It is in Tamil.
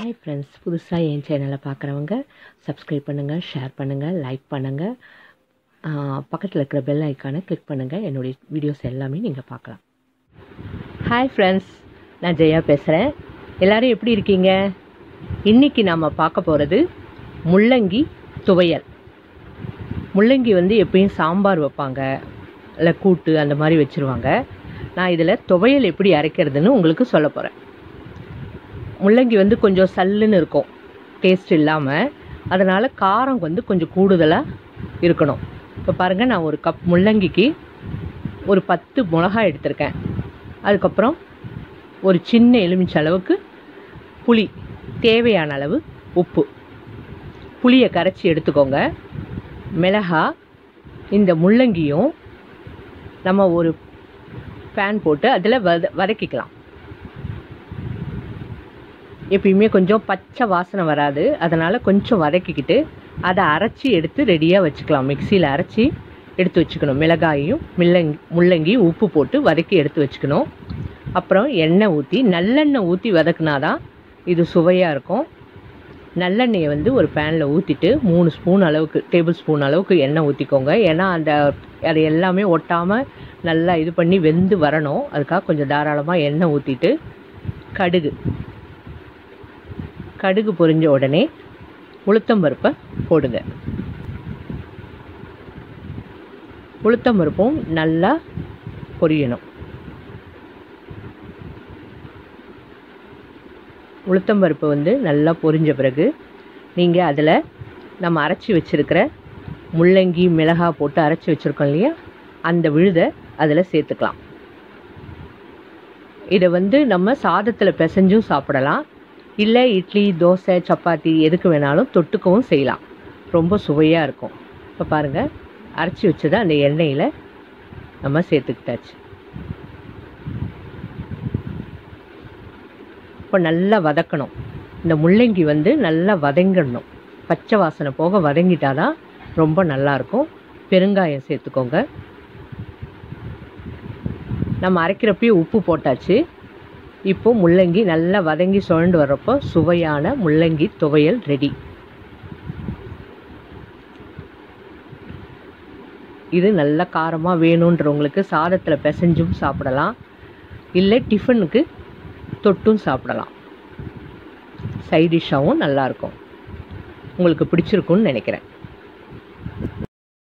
ஹாய் ஃப்ரெண்ட்ஸ் புதுசாக என் சேனலை பார்க்குறவங்க சப்ஸ்கிரைப் பண்ணுங்கள் ஷேர் பண்ணுங்கள் லைக் பண்ணுங்கள் பக்கத்தில் இருக்கிற பெல் ஐக்கானை கிளிக் பண்ணுங்கள் என்னுடைய வீடியோஸ் எல்லாமே நீங்கள் பார்க்கலாம் ஹாய் ஃப்ரெண்ட்ஸ் நான் ஜெயா பேசுகிறேன் எல்லோரும் எப்படி இருக்கீங்க இன்றைக்கி நாம் பார்க்க போகிறது முள்ளங்கி துவையல் முள்ளங்கி வந்து எப்பயும் சாம்பார் வைப்பாங்க இல்லை கூட்டு அந்த மாதிரி வச்சுருவாங்க நான் இதில் துவையல் எப்படி அரைக்கிறதுன்னு உங்களுக்கு சொல்ல போகிறேன் முள்ளங்கி வந்து கொஞ்சம் சல்லுன்னு இருக்கும் டேஸ்ட் இல்லாமல் அதனால் காரம் வந்து கொஞ்சம் கூடுதலாக இருக்கணும் இப்போ பாருங்கள் நான் ஒரு கப் முள்ளங்கிக்கு ஒரு பத்து மிளகாய் எடுத்திருக்கேன் அதுக்கப்புறம் ஒரு சின்ன எலுமிச்சை அளவுக்கு புளி தேவையான அளவு உப்பு புளியை கரைச்சி எடுத்துக்கோங்க மிளகா இந்த முள்ளங்கியும் நம்ம ஒரு பேன் போட்டு அதில் வத வதக்கிக்கலாம் எப்பயுமே கொஞ்சம் பச்சை வாசனை வராது அதனால் கொஞ்சம் வதக்கிக்கிட்டு அதை அரைச்சி எடுத்து ரெடியாக வச்சுக்கலாம் மிக்சியில் அரைச்சி எடுத்து வச்சுக்கணும் மிளகாயும் மில்லங்கி முள்ளங்கி உப்பு போட்டு வதக்கி எடுத்து வச்சுக்கணும் அப்புறம் எண்ணெய் ஊற்றி நல்லெண்ணெய் ஊற்றி வதக்குனா தான் இது சுவையாக இருக்கும் நல்லெண்ணெயை வந்து ஒரு பேனில் ஊற்றிட்டு மூணு ஸ்பூன் அளவுக்கு டேபிள் ஸ்பூன் அளவுக்கு எண்ணெய் ஊற்றிக்கோங்க ஏன்னா அந்த அது எல்லாமே ஒட்டாமல் நல்லா இது பண்ணி வெந்து வரணும் அதுக்காக கொஞ்சம் தாராளமாக எண்ணெய் ஊற்றிட்டு கடுகு கடுகு பொரிஞ்ச உடனே உளுத்தம்பருப்பை போடுங்க உளுத்தம்பருப்பும் நல்லா பொரியணும் உளுத்தம்பருப்பு வந்து நல்லா பொரிஞ்ச பிறகு நீங்கள் அதில் நம்ம அரைச்சி வச்சுருக்கிற முள்ளங்கி மிளகாய் போட்டு அரைச்சி வச்சுருக்கோம் இல்லையா அந்த விழுதை அதில் சேர்த்துக்கலாம் இதை வந்து நம்ம சாதத்தில் பிசைஞ்சும் சாப்பிடலாம் இல்லை இட்லி தோசை சப்பாத்தி எதுக்கு வேணாலும் தொட்டுக்கவும் செய்யலாம் ரொம்ப சுவையாக இருக்கும் இப்போ பாருங்கள் அரைச்சி வச்சதை அந்த எண்ணெயில் நம்ம சேர்த்துக்கிட்டாச்சு இப்போ நல்லா வதக்கணும் இந்த முள்ளங்கி வந்து நல்லா வதங்கிடணும் பச்சை வாசனை போக வதங்கிட்டால் தான் ரொம்ப நல்லாயிருக்கும் பெருங்காயம் சேர்த்துக்கோங்க நம்ம அரைக்கிறப்பயே உப்பு போட்டாச்சு இப்போ முள்ளங்கி நல்லா வதங்கி சுழண்டு வர்றப்போ சுவையான முள்ளங்கி துவையல் ரெடி இது நல்ல காரமாக வேணுன்றவங்களுக்கு சாதத்தில் பிசைஞ்சும் சாப்பிடலாம் இல்லை டிஃபனுக்கு தொட்டும் சாப்பிடலாம் சைடிஷ்ஷாகவும் நல்லாயிருக்கும் உங்களுக்கு பிடிச்சிருக்குன்னு நினைக்கிறேன்